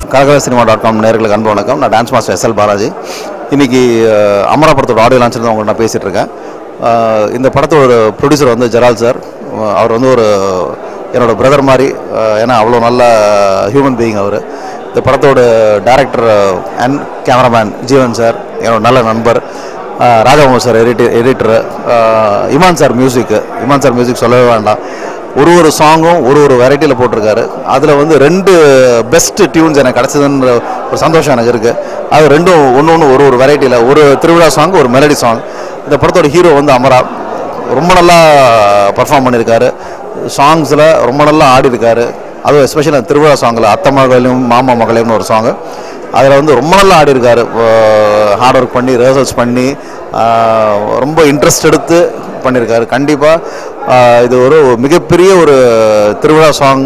கலகல cinema dot com நேர்களுக்கு அன்பு வணக்கம் நான் டான்ஸ் மாஸ்டர் எஸ்எல் பாலாஜி இன்னைக்கு அஹ், அமரா படத்தோட ஆடியோ லான்ச் தான் உங்கள்கிட்ட நான் பேசிகிட்டு இருக்கேன் அஹ், இந்த படத்தோட ப்ரொடியூசர் வந்து ஜெரால் சார் அஹ், அவர் வந்து ஒரு என்னோட பிரதர் மாதிரி அஹ், ஏன்னா அவ்வளோ நல்ல ஹியூமன் பீயிங் அவர் இந்த படத்தோட director and cameraman Jeevan sir என்னோட நல்ல நண்பர் அஹ், Rajamohan sir editor editor Imman sir மியூசிக்கு இமான் சார் மியூசிக் சொல்லவே வேண்டாம் ஒரு ஒரு சாங்கும் ஒரு ஒரு வெரைட்டியில் போட்டிருக்காரு அதில் வந்து ரெண்டு பெஸ்ட் டியூன்ஸ் எனக்கு கிடச்சதுன்ற ஒரு சந்தோஷம் எனக்கு இருக்குது அது ரெண்டும் ஒன்று ஒன்று ஒரு ஒரு வெரைட்டியில் ஒரு திருவிழா சாங் ஒரு மெலடி சாங் இந்த படத்தோட ஹீரோ வந்து அமரா ரொம்ப நல்லா பர்ஃபார்ம் பண்ணியிருக்காரு சாங்ஸில் ரொம்ப நல்லா ஆடி இருக்காரு அதுவும் எஸ்பெஷலி அந்த திருவிழா சாங்கில் அத்தை மகளையும் மாமா மகளையும்னு ஒரு சாங்கு அதில் வந்து ரொம்ப நல்லா ஆடி இருக்காரு ஹார்ட் ஒர்க் பண்ணி ரிஹர்சல்ஸ் பண்ணி ஆஹ், ரொம்ப இன்ட்ரெஸ்ட் எடுத்து பண்ணியிருக்காரு கண்டிப்பாக இது ஒரு மிகப்பெரிய ஒரு திருவிழா சாங்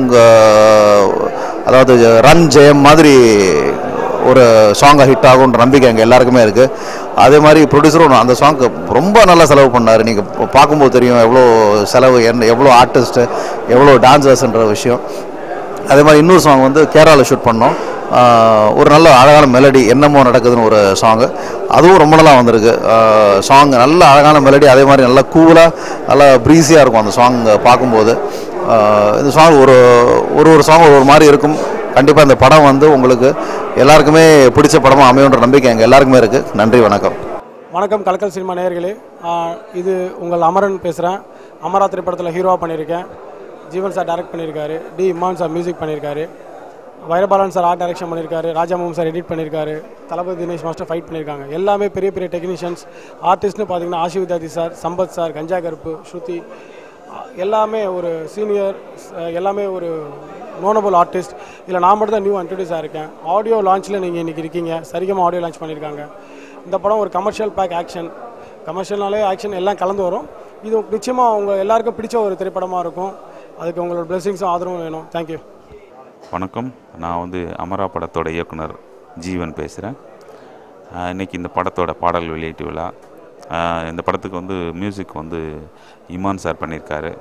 அதாவது ரன் ஜெயம் மாதிரி ஒரு சாங்காக ஹிட் ஆகுன்ற நம்பிக்கை எங்கள் எல்லாருக்குமே இருக்குது அதே மாதிரி ப்ரொடியூசரும் அந்த சாங்க்கு ரொம்ப நல்லா செலவு பண்ணார் நீங்கள் பார்க்கும்போது தெரியும் எவ்வளோ செலவு என்ன எவ்வளோ ஆர்டிஸ்ட்டு எவ்வளோ டான்சர்ஸ்ன்ற விஷயம் அதே மாதிரி இன்னொரு சாங் வந்து கேரளாவில் ஷூட் பண்ணோம் ஆஹ் ஒரு நல்ல அழகான மெலடி என்னமோ நடக்குதுன்னு ஒரு சாங்கு அதுவும் ரொம்ப நல்லா வந்திருக்கு சாங் நல்ல அழகான மெலடி அதே மாதிரி நல்லா கூலாக நல்லா ப்ரீஸியாக இருக்கும் அந்த சாங் பார்க்கும்போது ஆஹ் இந்த சாங் ஒரு ஒரு ஒரு சாங் ஒரு ஒரு மாதிரி இருக்கும் கண்டிப்பாக இந்த படம் வந்து உங்களுக்கு எல்லாருக்குமே பிடிச்ச படமாக அமையுன்ற நம்பிக்கை எங்கள் எல்லாருக்குமே இருக்குது நன்றி வணக்கம் வணக்கம் கலக்கல் சினிமா நேயர்களே ஆஹ் இது உங்கள் அமரன் பேசுகிறேன் அமரா திரைப்படத்தில் ஹீரோவாக பண்ணியிருக்கேன் ஜீவன் சார் டைரக்ட் பண்ணியிருக்காரு டி இமான் சார் மியூசிக் பண்ணியிருக்காரு வைரபாலன் சார் ஆர்ட் டைரக்ஷன் பண்ணியிருக்காரு ராஜாமோகன் சார் எடிட் பண்ணியிருக்காரு தளபதி தினேஷ் மாஸ்டர் ஃபைட் பண்ணியிருக்காங்க எல்லாமே பெரிய பெரிய டெக்னீஷியன்ஸ் ஆர்டிஸ்ட்னு பார்த்தீங்கன்னா ஆஷி வித்யாதி சார் சம்பத் சார் கஞ்சா கருப்பு ஸ்ருதி ஆஹ் எல்லாமே ஒரு சீனியர் எல்லாமே ஒரு நோனபிள் ஆர்டிஸ்ட் இதில் நான் மட்டும் தான் நியூ இன்ட்ரடியூஸ் இருக்கேன் ஆடியோ லான்ச்சில் நீங்கள் இன்றைக்கி இருக்கீங்க சரிகமாக ஆடியோ லான்ச் பண்ணியிருக்காங்க இந்த படம் ஒரு கமர்ஷியல் பேக் ஆக்ஷன் கமர்ஷியல்னாலே ஆக்ஷன் எல்லாம் கலந்து வரும் இது நிச்சயமாக உங்கள் எல்லாருக்கும் பிடிச்ச ஒரு திரைப்படமாக இருக்கும் அதுக்கு உங்களோட பிளெஸிங்ஸும் ஆதரவும் வேணும் தேங்க்யூ வணக்கம் நான் வந்து அமரா படத்தோட இயக்குனர் ஜீவன் பேசுகிறேன் இன்றைக்கி இந்த படத்தோட பாடல் வெளியீட்டு விழா ஆஹ் இந்த படத்துக்கு வந்து மியூசிக் வந்து இமான் சார் பண்ணியிருக்காரு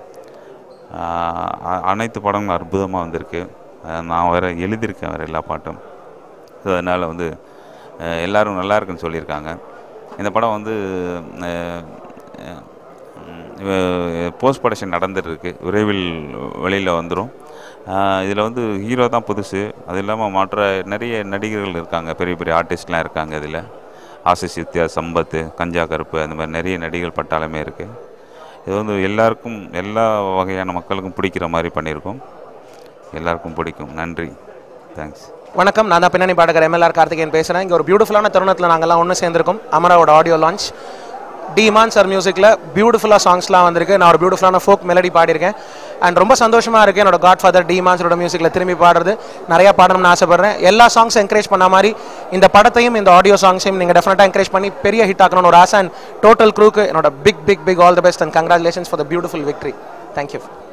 ஆஹ் அ- அனைத்து படங்களும் அற்புதமாக வந்திருக்கு ஆஹ் நான் வேறு எழுதியிருக்கேன் வேறு எல்லா பாட்டும் ஸோ அதனால் வந்து ஆஹ் எல்லாரும் நல்லா இருக்குன்னு சொல்லியிருக்காங்க இந்த படம் வந்து போஸ்ட் ப்ரொடக்ஷன் நடந்துட்டு இருக்கு விரைவில் வெளியில் வந்துடும் இதில் வந்து ஹீரோ தான் புதுசு அது இல்லாமல் மற்ற நிறைய நடிகர்கள் இருக்காங்க பெரிய பெரிய ஆர்டிஸ்ட்லாம் இருக்காங்க இதில் ஆசிஸ் வித்யா சம்பத்து கஞ்சா கருப்பு அந்த மாதிரி நிறைய நடிகர்கள் பட்டாளமே இருக்குது இது வந்து எல்லாருக்கும் எல்லா வகையான மக்களுக்கும் பிடிக்கிற மாதிரி பண்ணியிருக்கோம் எல்லாருக்கும் பிடிக்கும் நன்றி தேங்க்ஸ் வணக்கம் நான் தான் பின்னணி பாடகர் எம்எல்ஆர் கார்த்திகேயன் பேசுகிறேன் இங்கே ஒரு பியூட்டிஃபுல்லான தருணத்தில் நாங்கள்லாம் ஒன்று சேர்ந்திருக்கோம் அமராவோட ஆடியோ லான்ச் டிமான் சார் மியூசிக்கில் பியூட்டிஃபுல்லாக சாங்ஸ்லாம் வந்திருக்கு நான் ஒரு பியூட்டிஃபுல்லான ஃபோக் மெலடி பாடியிருக்கேன் அண்ட் ரொம்ப சந்தோஷமாக இருக்குது என்னோட காட் ஃபாதர் டிமான்ஸோட மியூசிக்கில் திரும்பி பாடுறது நிறையா பாடணும்னு ஆசைப்பட்றேன் எல்லா சாங்ஸும் என்கரேஜ் பண்ண மாதிரி இந்த படத்தையும் இந்த ஆடியோ சாங்ஸையும் நீங்கள் டெஃபினட்டாக என்கரேஜ் பண்ணி பெரிய ஹிட் ஆக்கணும்னு ஒரு ஆசை அண்ட் டோட்டல் க்ரூக்கு என்னோட big big big all the best and congratulations for the beautiful victory thank you